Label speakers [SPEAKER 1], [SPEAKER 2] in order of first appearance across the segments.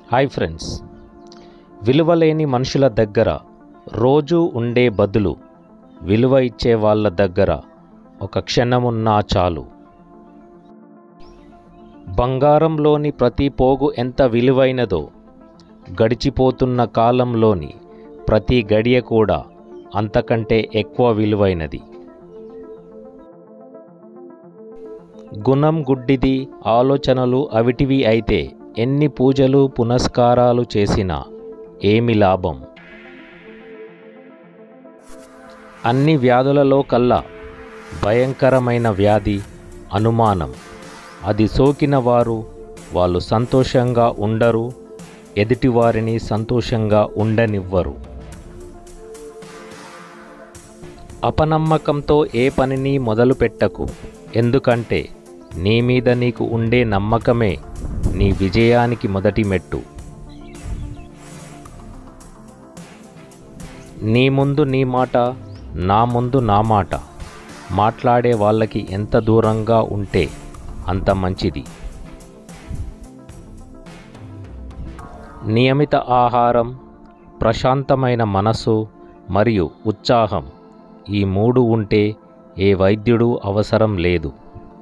[SPEAKER 1] hi friends విలువలేని మనుషుల దగ్గర రోజు ఉండే బదులు విలువ ఇచ్చే వాళ్ళ దగ్గర ఒక క్షణమున్నా చాలు బంగారంలోని ప్రతి పోగు ఎంత విలువైనదో గడిచిపోతున్న కాలంలోని ప్రతి గడియ కూడా అంతకంటే ఎక్కువ విలువైనది గుణం గుడ్డిది ఆలోచనలు అవిటివి అయితే ఎన్ని పూజలు పునస్కారాలు చేసినా ఏమి లాభం అన్ని వ్యాధులలో కల్లా భయంకరమైన వ్యాధి అనుమానం అది సోకిన వారు వాళ్ళు సంతోషంగా ఉండరు ఎదుటివారిని సంతోషంగా ఉండనివ్వరు అపనమ్మకంతో ఏ పనిని మొదలుపెట్టకు ఎందుకంటే నీ మీద నీకు ఉండే నమ్మకమే నీ విజయానికి మొదటి మెట్టు నీ ముందు నీ మాట నా ముందు నా మాట మాట్లాడే వాళ్ళకి ఎంత దూరంగా ఉంటే అంత మంచిది నియమిత ఆహారం ప్రశాంతమైన మనసు మరియు ఉత్సాహం ఈ మూడు ఉంటే ఏ వైద్యుడు అవసరం లేదు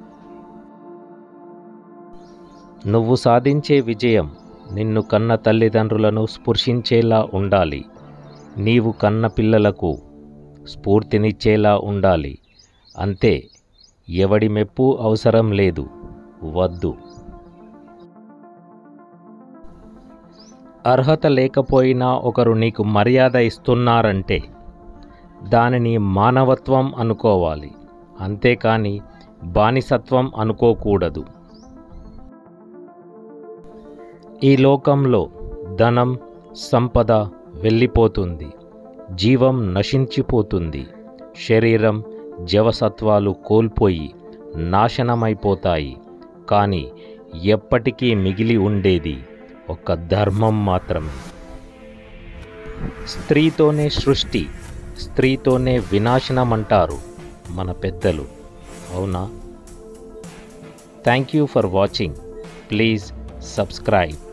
[SPEAKER 1] నువ్వు సాధించే విజయం నిన్ను కన్న తల్లిదండ్రులను స్పృశించేలా ఉండాలి నీవు కన్న పిల్లలకు స్ఫూర్తినిచ్చేలా ఉండాలి అంతే ఎవడి మెప్పు అవసరం లేదు వద్దు అర్హత లేకపోయినా ఒకరు నీకు మర్యాద ఇస్తున్నారంటే దానిని మానవత్వం అనుకోవాలి అంతేకాని బానిసత్వం అనుకోకూడదు ఈ లోకంలో ధనం సంపద వెళ్ళిపోతుంది జీవం నశించిపోతుంది శరీరం జవసత్వాలు కోల్పోయి నాశనమైపోతాయి కానీ ఎప్పటికీ మిగిలి ఉండేది ఒక ధర్మం మాత్రమే స్త్రీతోనే సృష్టి స్త్రీతోనే వినాశనం అంటారు మన పెద్దలు అవునా thank you for watching please subscribe